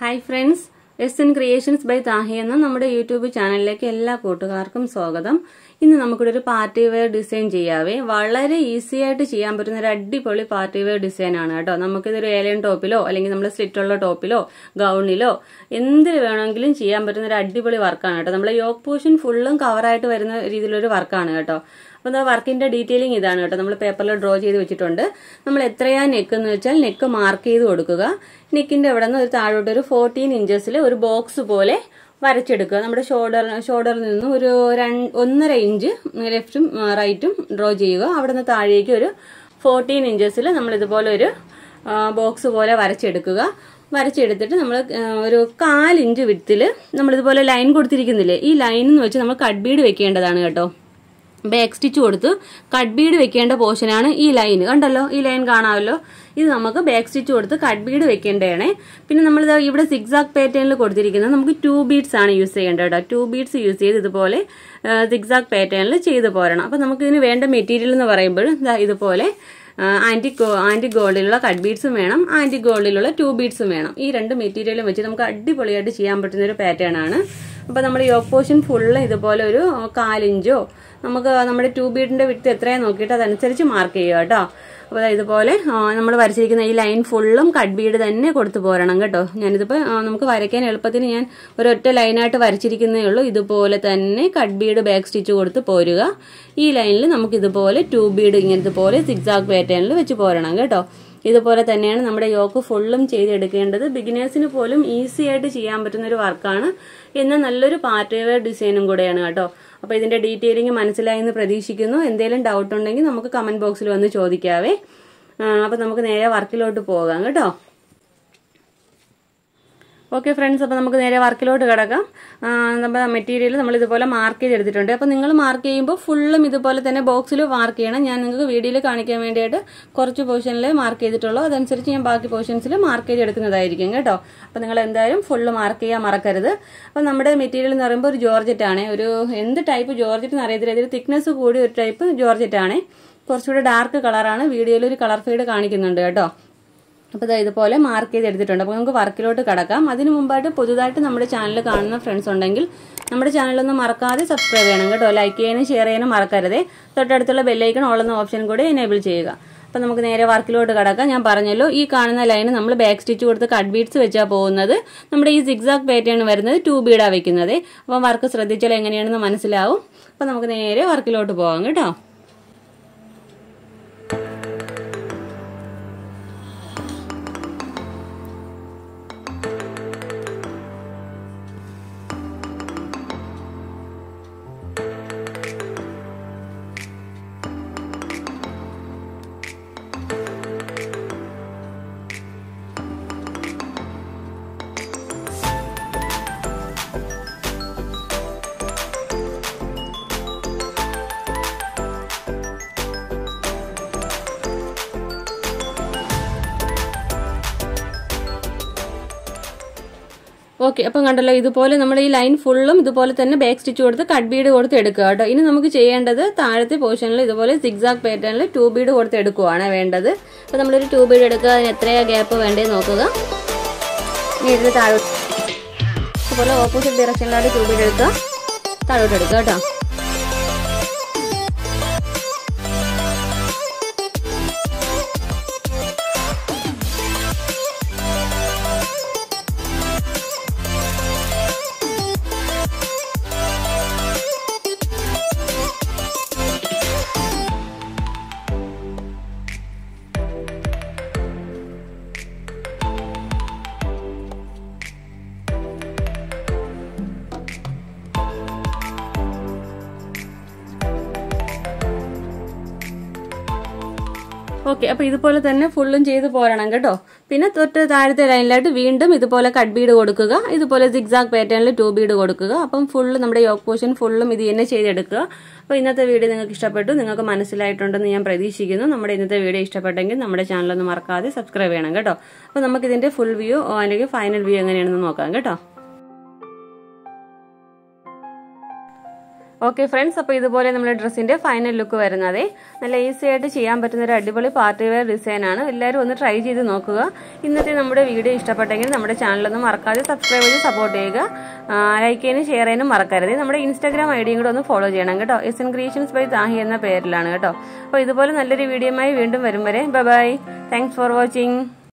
hi friends S N creations by Thahi എന്ന നമ്മുടെ YouTube ചാനലിലേക്ക് എല്ലാ കൂട്ടുകാർക്കും സ്വാഗതം ഇന്ന് നമുക്കിവിടെ ഒരു പാർട്ടി വെയർ ഡിസൈൻ ചെയ്യാവേ വളരെ ഈസി ആയിട്ട് ചെയ്യാൻ പറ്റുന്ന ഒരു അടിപൊളി പാർട്ടി വെയർ ഡിസൈൻ ആണ് കേട്ടോ നമുക്കിതൊരു ഏലിയൻ ടോപ്പിലോ അല്ലെങ്കിൽ നമ്മുടെ സ്ലിറ്റുള്ള ടോപ്പിലോ ഗൗണിലോ എന്ത് വേണമെങ്കിലും ചെയ്യാൻ പറ്റുന്ന ഒരു അടിപൊളി വർക്കാണ് കേട്ടോ നമ്മളെ യോക്ക് പോർഷൻ ഫുള്ളും കവറായിട്ട് വരുന്ന രീതിയിലൊരു വർക്കാണ് കേട്ടോ അപ്പോൾ വർക്കിന്റെ ഡീറ്റെയിലിംഗ് ഇതാണ് കേട്ടോ നമ്മൾ പേപ്പറിൽ ഡ്രോ ചെയ്ത് വെച്ചിട്ടുണ്ട് നമ്മൾ എത്രയാ നെക്ക് എന്ന് വെച്ചാൽ നെക്ക് മാർക്ക് ചെയ്ത് കൊടുക്കുക നെക്കിന്റെ അവിടെ നിന്ന് ഒരു താഴോട്ട് ഒരു ഫോർട്ടീൻ ഇഞ്ചസിൽ ഒരു ബോക്സ് പോലെ വരച്ചെടുക്കുക നമ്മുടെ ഷോൾഡർ ഷോൾഡറിൽ നിന്നും ഒരു ഒന്നര ഇഞ്ച് ലെഫ്റ്റും റൈറ്റും ഡ്രോ ചെയ്യുക അവിടെ നിന്ന് താഴേക്ക് ഒരു ഫോർട്ടീൻ ഇഞ്ചസിൽ നമ്മൾ ഇതുപോലെ ഒരു ബോക്സ് പോലെ വരച്ചെടുക്കുക വരച്ചെടുത്തിട്ട് നമ്മൾ ഒരു കാലിഞ്ച് വിട്ടിൽ നമ്മളിതുപോലെ ലൈൻ കൊടുത്തിരിക്കുന്നില്ലേ ഈ ലൈൻ എന്ന് വെച്ച് നമ്മൾ കട്ട് ബീഡ് വെക്കേണ്ടതാണ് കേട്ടോ ബാക്ക് സ്റ്റിച്ച് കൊടുത്ത് കട്ട് ബീഡ് വെക്കേണ്ട പോർഷനാണ് ഈ ലൈൻ കണ്ടല്ലോ ഈ ലൈൻ കാണാമല്ലോ ഇത് നമുക്ക് ബാക്ക് സ്റ്റിച്ച് കൊടുത്ത് കട്ട് ബീഡ് വെക്കേണ്ടതാണ് പിന്നെ നമ്മൾ ഇവിടെ സിക്സാക് പാറ്റേണിൽ കൊടുത്തിരിക്കുന്നത് നമുക്ക് ടു ബീഡ്സ് ആണ് യൂസ് ചെയ്യേണ്ടത് കേട്ടോ ടു ബീഡ്സ് യൂസ് ചെയ്ത് ഇതുപോലെ സിക്സാക് പാറ്റേണിൽ ചെയ്ത് പോരണം അപ്പം നമുക്ക് ഇതിന് വേണ്ട മെറ്റീരിയൽ എന്ന് പറയുമ്പോൾ ഇതുപോലെ ആന്റി ആന്റി ഗോൾഡിലുള്ള കട്ട് ബീഡ്സും വേണം ആന്റി ഗോൾഡിലുള്ള ടു ബീഡ്സും വേണം ഈ രണ്ട് മെറ്റീരിയലും വെച്ച് നമുക്ക് അടിപൊളിയായിട്ട് ചെയ്യാൻ പറ്റുന്ന ഒരു പാറ്റേൺ ആണ് അപ്പോൾ നമ്മുടെ യോക്ക് പോർഷൻ ഫുള്ള് ഇതുപോലെ ഒരു കാലിഞ്ചോ നമുക്ക് നമ്മുടെ ടു ബീഡിന്റെ വിട്ട് എത്രയാണ് നോക്കിയിട്ട് അതനുസരിച്ച് മാർക്ക് ചെയ്യുക കേട്ടോ അപ്പോൾ ഇതുപോലെ നമ്മൾ വരച്ചിരിക്കുന്ന ഈ ലൈൻ ഫുള്ളും കട്ട് ബീഡ് തന്നെ കൊടുത്തു പോരണം കേട്ടോ ഞാനിതിപ്പോൾ നമുക്ക് വരയ്ക്കാൻ എളുപ്പത്തിന് ഞാൻ ഒരൊറ്റ ലൈനായിട്ട് വരച്ചിരിക്കുന്നേ ഉള്ളൂ ഇതുപോലെ തന്നെ കട്ട് ബീഡ് ബാക്ക് സ്റ്റിച്ച് കൊടുത്ത് പോരുക ഈ ലൈനിൽ നമുക്ക് ഇതുപോലെ ടു ബീഡ് ഇങ്ങനത്തെ പോലെ സിക്സാക് പാറ്റേണിൽ വെച്ച് പോരണം കേട്ടോ ഇതുപോലെ തന്നെയാണ് നമ്മുടെ യോക്ക് ഫുള്ളും ചെയ്തെടുക്കേണ്ടത് ബിഗിനേഴ്സിന് പോലും ഈസി ആയിട്ട് ചെയ്യാൻ പറ്റുന്ന ഒരു വർക്കാണ് എന്നാൽ നല്ലൊരു പാർട്ടി വെയർ ഡിസൈനും കൂടെയാണ് കേട്ടോ അപ്പോൾ ഇതിന്റെ ഡീറ്റെയിലിംഗ് മനസ്സിലായി എന്ന് പ്രതീക്ഷിക്കുന്നു എന്തെങ്കിലും ഡൗട്ട് ഉണ്ടെങ്കിൽ നമുക്ക് കമന്റ് ബോക്സിൽ വന്ന് ചോദിക്കാവേ അപ്പോൾ നമുക്ക് നേരെ വർക്കിലോട്ട് പോകാം കേട്ടോ ഓക്കെ ഫ്രണ്ട്സ് അപ്പോൾ നമുക്ക് നേരെ വർക്കിലോട്ട് കിടക്കാം നമ്മുടെ മെറ്റീരിയൽ നമ്മൾ ഇതുപോലെ മാർക്ക് ചെയ്തെടുത്തിട്ടുണ്ട് അപ്പോൾ നിങ്ങൾ മാർക്ക് ചെയ്യുമ്പോൾ ഫുള്ളും ഇതുപോലെ തന്നെ ബോക്സിൽ മാർക്ക് ചെയ്യണം ഞാൻ നിങ്ങൾക്ക് വീഡിയോയിൽ കാണിക്കാൻ വേണ്ടിയിട്ട് കുറച്ച് പോർഷനിൽ മാർക്ക് ചെയ്തിട്ടുള്ളൂ അതനുസരിച്ച് ഞാൻ ബാക്കി പോർഷൻസിൽ മാർക്ക് ചെയ്തെടുക്കുന്നതായിരിക്കും കേട്ടോ അപ്പോൾ നിങ്ങൾ എന്തായാലും ഫുള്ള് മാർക്ക് ചെയ്യാൻ മറക്കരുത് അപ്പോൾ നമ്മുടെ മെറ്റീരിയൽ എന്ന് പറയുമ്പോൾ ഒരു ജോർജറ്റ് ആണ് ഒരു എന്ത് ടൈപ്പ് ജോർജറ്റ് എന്ന് അറിയത്തില്ല ഇതിൽ തിക്നെസ് കൂടി ഒരു ടൈപ്പ് ജോർജറ്റ് ആണ് കുറച്ചുകൂടി ഡാർക്ക് കളറാണ് വീഡിയോയിൽ ഒരു കളർ ഫെയ്ഡ് കാണിക്കുന്നുണ്ട് കേട്ടോ അപ്പോൾ ഇതാ ഇതുപോലെ മാർക്ക് ചെയ്ത് എടുത്തിട്ടുണ്ട് അപ്പോൾ നമുക്ക് വർക്കിലോട്ട് കിടക്കാം അതിന് മുമ്പായിട്ട് പുതുതായിട്ട് നമ്മുടെ ചാനൽ കാണുന്ന ഫ്രണ്ട്സ് ഉണ്ടെങ്കിൽ നമ്മുടെ ചാനലൊന്നും മറക്കാതെ സബ്സ്ക്രൈബ് ചെയ്യണം കേട്ടോ ലൈക്ക് ചെയ്യാനും ഷെയർ ചെയ്യാനും മറക്കരുതേ തൊട്ടടുത്തുള്ള ബെല്ലൈക്കൺ ഓളുന്ന ഓപ്ഷൻ കൂടെ എനേബിൾ ചെയ്യുക അപ്പോൾ നമുക്ക് നേരെ വർക്കിലോട്ട് കിടക്കാം ഞാൻ പറഞ്ഞല്ലോ ഈ കാണുന്ന ലൈന് നമ്മൾ ബാക്ക് സ്റ്റിച്ച് കൊടുത്ത് കട്ട് ബീഡ്സ് വെച്ചാൽ പോകുന്നത് നമ്മുടെ ഈ സിക്സാക് പാറ്റേൺ വരുന്നത് ടു ബീഡാണ് വെക്കുന്നത് അപ്പോൾ വർക്ക് ശ്രദ്ധിച്ചാൽ എങ്ങനെയാണെന്ന് മനസ്സിലാവും അപ്പോൾ നമുക്ക് നേരെ വർക്കിലോട്ട് പോകാം കേട്ടോ ഓക്കെ അപ്പം കണ്ടല്ലോ ഇതുപോലെ നമ്മൾ ഈ ലൈൻ ഫുള്ളും ഇതുപോലെ തന്നെ ബാക്ക് സ്റ്റിച്ച് കൊടുത്ത് കട്ട് ബീഡ് കൊടുത്ത് എടുക്കുക കേട്ടോ ഇനി നമുക്ക് ചെയ്യേണ്ടത് താഴത്തെ പോർഷനിൽ ഇതുപോലെ സിക്സാക് പാറ്റേണിൽ ടൂ ബീഡ് കൊടുത്ത് എടുക്കുകയാണ് വേണ്ടത് അപ്പോൾ നമ്മളൊരു ടൂ ബീഡ് എടുക്കുക അതിന് എത്രയാ ഗ്യാപ്പ് വേണ്ടേ നോക്കുക ഇനി ഇതിന് താഴോട്ട് ഇതുപോലെ ഓപ്പോസിറ്റ് ഡയറക്ഷനിലായിട്ട് ടൂ ബീഡ് എടുക്കുക താഴോട്ട് എടുക്കുക കേട്ടോ ഓക്കെ അപ്പൊ ഇതുപോലെ തന്നെ ഫുള്ളും ചെയ്ത് പോരണം കേട്ടോ പിന്നെ തൊട്ട് താഴത്തെ ലൈനിലായിട്ട് വീണ്ടും ഇതുപോലെ കട്ട് ബീഡ് കൊടുക്കുക ഇതുപോലെ സിക്സാക് പാറ്റേണിൽ ടു ബീഡ് കൊടുക്കുക അപ്പം ഫുള്ള് നമ്മുടെ യോക്ക് പോർഷൻ ഫുള്ളും ഇത് തന്നെ ചെയ്തെടുക്കുക അപ്പോൾ ഇന്നത്തെ വീഡിയോ നിങ്ങൾക്ക് ഇഷ്ടപ്പെട്ടു നിങ്ങൾക്ക് മനസ്സിലായിട്ടുണ്ടെന്ന് ഞാൻ പ്രതീക്ഷിക്കുന്നു നമ്മുടെ ഇന്നത്തെ വീഡിയോ ഇഷ്ടപ്പെട്ടെങ്കിൽ നമ്മുടെ ചാനലൊന്ന് മറക്കാതെ സബ്സ്ക്രൈബ് ചെയ്യണം കേട്ടോ അപ്പോൾ നമുക്ക് ഇതിന്റെ ഫുൾ വ്യൂ അല്ലെങ്കിൽ ഫൈനൽ വ്യൂ എങ്ങനെയാണെന്ന് നോക്കാം കേട്ടോ ഓക്കെ ഫ്രണ്ട്സ് അപ്പോൾ ഇതുപോലെ നമ്മുടെ ഡ്രസ്സിന്റെ ഫൈനൽ ലുക്ക് വരുന്നത് നല്ല ഈസി ആയിട്ട് ചെയ്യാൻ പറ്റുന്ന ഒരു അടിപൊളി പാർട്ടി വെയർ ഡിസൈൻ ആണ് എല്ലാവരും ഒന്ന് ട്രൈ ചെയ്ത് നോക്കുക ഇന്നത്തെ നമ്മുടെ വീഡിയോ ഇഷ്ടപ്പെട്ടെങ്കിൽ നമ്മുടെ ചാനലൊന്നും മറക്കാതെ സബ്സ്ക്രൈബ് ചെയ്ത് സപ്പോർട്ട് ചെയ്യുക ലൈക്ക് ചെയ്യാനും ഷെയർ ചെയ്യാനും മറക്കരുത് നമ്മുടെ ഇൻസ്റ്റാഗ്രാം ഐ ഡിയും കൂടെ ഒന്ന് ഫോളോ ചെയ്യണം കേട്ടോ S N creations by Thahi എന്ന പേരിലാണ് കേട്ടോ അപ്പോൾ ഇതുപോലെ നല്ലൊരു വീഡിയോയുമായി വീണ്ടും വരും വരെ ബൈ താങ്ക്സ് ഫോർ വാച്ചിങ്